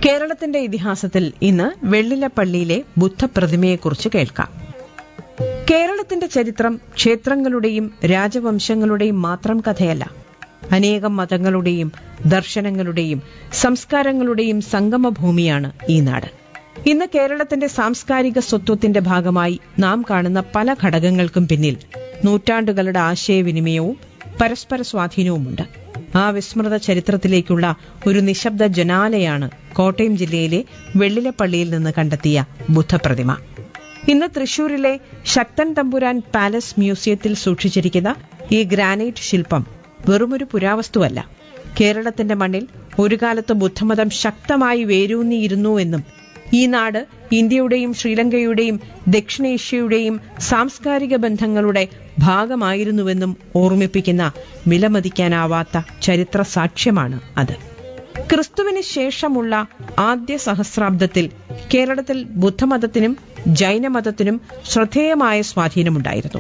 കേരളത്തിന്റെ ഇതിഹാസത്തിൽ ഇന്ന് വെള്ളിലപ്പള്ളിയിലെ ബുദ്ധപ്രതിമയെക്കുറിച്ച് കേൾക്കാം കേരളത്തിന്റെ ചരിത്രം ക്ഷേത്രങ്ങളുടെയും രാജവംശങ്ങളുടെയും മാത്രം കഥയല്ല അനേകം മതങ്ങളുടെയും ദർശനങ്ങളുടെയും സംസ്കാരങ്ങളുടെയും സംഗമഭൂമിയാണ് ഈ നാട് ഇന്ന് കേരളത്തിന്റെ സാംസ്കാരിക സ്വത്വത്തിന്റെ ഭാഗമായി നാം കാണുന്ന പല ഘടകങ്ങൾക്കും പിന്നിൽ നൂറ്റാണ്ടുകളുടെ ആശയവിനിമയവും പരസ്പര സ്വാധീനവുമുണ്ട് ആ വിസ്മൃത ചരിത്രത്തിലേക്കുള്ള ഒരു നിശബ്ദ ജനാലയാണ് കോട്ടയം ജില്ലയിലെ വെള്ളിലപ്പള്ളിയിൽ നിന്ന് കണ്ടെത്തിയ ബുദ്ധപ്രതിമ ഇന്ന് തൃശൂരിലെ ശക്തൻ തമ്പുരാൻ പാലസ് മ്യൂസിയത്തിൽ സൂക്ഷിച്ചിരിക്കുന്ന ഈ ഗ്രാനൈറ്റ് ശില്പം വെറുമൊരു പുരാവസ്തുവല്ല കേരളത്തിന്റെ മണ്ണിൽ ഒരു കാലത്ത് ബുദ്ധമതം ശക്തമായി വേരൂന്നിയിരുന്നു എന്നും ഈ നാട് ഇന്ത്യയുടെയും ശ്രീലങ്കയുടെയും ദക്ഷിണേഷ്യയുടെയും സാംസ്കാരിക ബന്ധങ്ങളുടെ ഭാഗമായിരുന്നുവെന്നും ഓർമ്മിപ്പിക്കുന്ന വിലമതിക്കാനാവാത്ത ചരിത്ര സാക്ഷ്യമാണ് അത് ക്രിസ്തുവിന് ശേഷമുള്ള ആദ്യ സഹസ്രാബ്ദത്തിൽ കേരളത്തിൽ ബുദ്ധമതത്തിനും ജൈനമതത്തിനും ശ്രദ്ധേയമായ സ്വാധീനമുണ്ടായിരുന്നു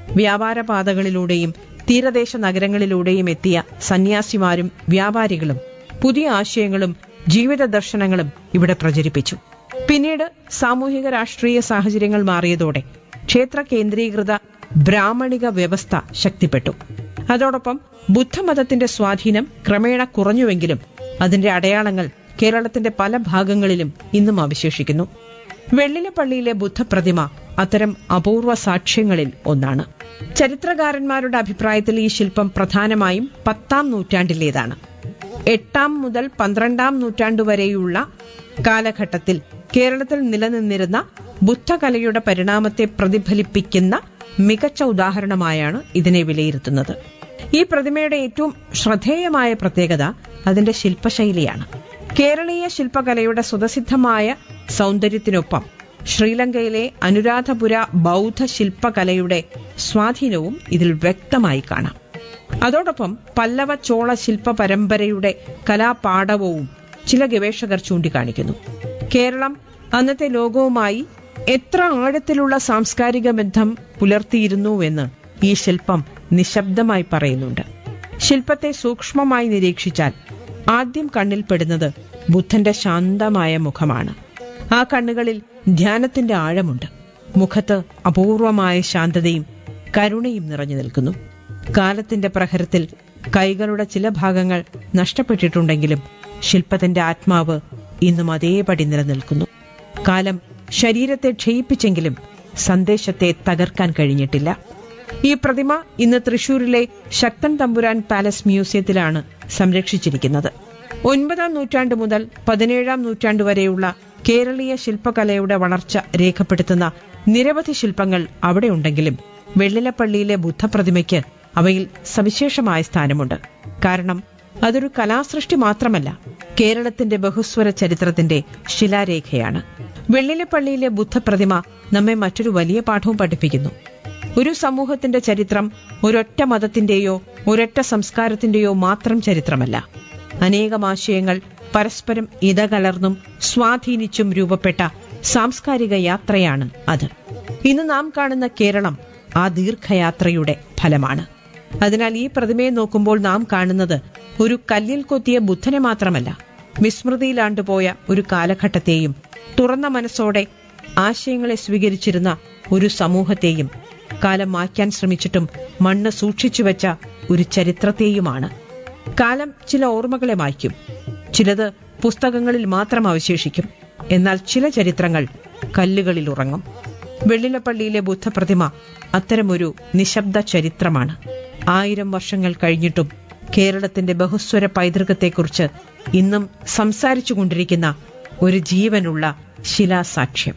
വ്യാപാരപാതകളിലൂടെയും തീരദേശ നഗരങ്ങളിലൂടെയും എത്തിയ സന്യാസിമാരും വ്യാപാരികളും പുതിയ ആശയങ്ങളും ജീവിത ദർശനങ്ങളും ഇവിടെ പ്രചരിപ്പിച്ചു പിന്നീട് സാമൂഹിക രാഷ്ട്രീയ സാഹചര്യങ്ങൾ മാറിയതോടെ ക്ഷേത്ര കേന്ദ്രീകൃത ബ്രാഹ്മണിക വ്യവസ്ഥ ശക്തിപ്പെട്ടു അതോടൊപ്പം ബുദ്ധമതത്തിന്റെ സ്വാധീനം ക്രമേണ കുറഞ്ഞുവെങ്കിലും അതിന്റെ അടയാളങ്ങൾ കേരളത്തിന്റെ പല ഭാഗങ്ങളിലും ഇന്നും അവശേഷിക്കുന്നു വെള്ളിലപ്പള്ളിയിലെ ബുദ്ധപ്രതിമ അത്തരം അപൂർവ സാക്ഷ്യങ്ങളിൽ ഒന്നാണ് ചരിത്രകാരന്മാരുടെ അഭിപ്രായത്തിൽ ഈ ശില്പം പ്രധാനമായും പത്താം നൂറ്റാണ്ടിലേതാണ് എട്ടാം മുതൽ പന്ത്രണ്ടാം നൂറ്റാണ്ടു വരെയുള്ള കാലഘട്ടത്തിൽ കേരളത്തിൽ നിലനിന്നിരുന്ന ബുദ്ധകലയുടെ പരിണാമത്തെ പ്രതിഫലിപ്പിക്കുന്ന മികച്ച ഉദാഹരണമായാണ് ഇതിനെ വിലയിരുത്തുന്നത് ഈ പ്രതിമയുടെ ഏറ്റവും ശ്രദ്ധേയമായ പ്രത്യേകത അതിന്റെ ശില്പശൈലിയാണ് കേരളീയ ശില്പകലയുടെ സ്വതസിദ്ധമായ സൗന്ദര്യത്തിനൊപ്പം ശ്രീലങ്കയിലെ അനുരാധപുര ബൗദ്ധ ശില്പകലയുടെ സ്വാധീനവും ഇതിൽ വ്യക്തമായി കാണാം അതോടൊപ്പം പല്ലവ ചോള ശില്പ പരമ്പരയുടെ കലാപാടവവും ചില ഗവേഷകർ ചൂണ്ടിക്കാണിക്കുന്നു കേരളം അന്നത്തെ ലോകവുമായി എത്ര ആഴത്തിലുള്ള സാംസ്കാരിക ബന്ധം പുലർത്തിയിരുന്നുവെന്ന് ഈ ശില്പം നിശബ്ദമായി പറയുന്നുണ്ട് ശില്പത്തെ സൂക്ഷ്മമായി നിരീക്ഷിച്ചാൽ ആദ്യം കണ്ണിൽപ്പെടുന്നത് ബുദ്ധന്റെ ശാന്തമായ മുഖമാണ് ആ കണ്ണുകളിൽ ധ്യാനത്തിന്റെ ആഴമുണ്ട് മുഖത്ത് അപൂർവമായ ശാന്തതയും കരുണയും നിറഞ്ഞു നിൽക്കുന്നു കാലത്തിന്റെ പ്രഹരത്തിൽ കൈകളുടെ ചില ഭാഗങ്ങൾ നഷ്ടപ്പെട്ടിട്ടുണ്ടെങ്കിലും ശില്പത്തിന്റെ ആത്മാവ് ഇന്നും അതേപടി നിലനിൽക്കുന്നു കാലം ശരീരത്തെ ക്ഷയിപ്പിച്ചെങ്കിലും സന്ദേശത്തെ തകർക്കാൻ കഴിഞ്ഞിട്ടില്ല ഈ പ്രതിമ ഇന്ന് തൃശൂരിലെ ശക്തൻ തമ്പുരാൻ പാലസ് മ്യൂസിയത്തിലാണ് സംരക്ഷിച്ചിരിക്കുന്നത് ഒൻപതാം നൂറ്റാണ്ട് മുതൽ പതിനേഴാം നൂറ്റാണ്ട് വരെയുള്ള കേരളീയ ശില്പകലയുടെ വളർച്ച രേഖപ്പെടുത്തുന്ന നിരവധി ശില്പങ്ങൾ അവിടെ ഉണ്ടെങ്കിലും വെള്ളിലപ്പള്ളിയിലെ ബുദ്ധപ്രതിമയ്ക്ക് അവയിൽ സവിശേഷമായ സ്ഥാനമുണ്ട് കാരണം അതൊരു കലാസൃഷ്ടി മാത്രമല്ല കേരളത്തിന്റെ ബഹുസ്വര ചരിത്രത്തിന്റെ ശിലാരേഖയാണ് വെള്ളിലപ്പള്ളിയിലെ ബുദ്ധപ്രതിമ നമ്മെ മറ്റൊരു വലിയ പാഠവും പഠിപ്പിക്കുന്നു ഒരു സമൂഹത്തിന്റെ ചരിത്രം ഒരൊറ്റ മതത്തിന്റെയോ ഒരൊറ്റ സംസ്കാരത്തിന്റെയോ മാത്രം ചരിത്രമല്ല അനേകം ആശയങ്ങൾ പരസ്പരം ഇടകലർന്നും സ്വാധീനിച്ചും രൂപപ്പെട്ട സാംസ്കാരിക യാത്രയാണ് അത് ഇന്ന് നാം കാണുന്ന കേരളം ആ ദീർഘയാത്രയുടെ ഫലമാണ് അതിനാൽ ഈ പ്രതിമയെ നോക്കുമ്പോൾ നാം കാണുന്നത് ഒരു കല്ലിൽ കൊത്തിയ ബുദ്ധനെ മാത്രമല്ല വിസ്മൃതിയിലാണ്ടുപോയ ഒരു കാലഘട്ടത്തെയും തുറന്ന മനസ്സോടെ ആശയങ്ങളെ സ്വീകരിച്ചിരുന്ന ഒരു സമൂഹത്തെയും കാലം മായ്ക്കാൻ ശ്രമിച്ചിട്ടും മണ്ണ് സൂക്ഷിച്ചുവെച്ച ഒരു ചരിത്രത്തെയുമാണ് കാലം ചില ഓർമ്മകളെ മായ്ക്കും ചിലത് പുസ്തകങ്ങളിൽ മാത്രം അവശേഷിക്കും എന്നാൽ ചില ചരിത്രങ്ങൾ കല്ലുകളിൽ ഉറങ്ങും വെള്ളിലപ്പള്ളിയിലെ ബുദ്ധപ്രതിമ അത്തരമൊരു നിശബ്ദ ചരിത്രമാണ് ആയിരം വർഷങ്ങൾ കഴിഞ്ഞിട്ടും കേരളത്തിന്റെ ബഹുസ്വര പൈതൃകത്തെക്കുറിച്ച് ഇന്നും സംസാരിച്ചു കൊണ്ടിരിക്കുന്ന ഒരു ജീവനുള്ള ശിലാസാക്ഷ്യം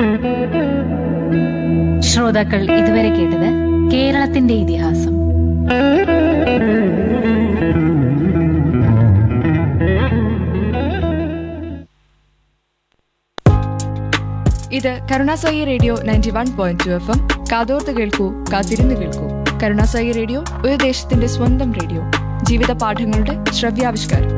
ശ്രോതാക്കൾ ഇതുവരെ കേട്ടത് കേരളത്തിന്റെ ഇതിഹാസം ഇത് Karunasai radio ninety one point two F M കാതോർത്ത് കേൾക്കൂ കാത്തിരുന്ന് കേൾക്കൂ കരുണാസായി റേഡിയോ ഒരു ദേശത്തിന്റെ സ്വന്തം റേഡിയോ ജീവിത പാഠങ്ങളുടെ ശ്രവ്യാവിഷ്കാരം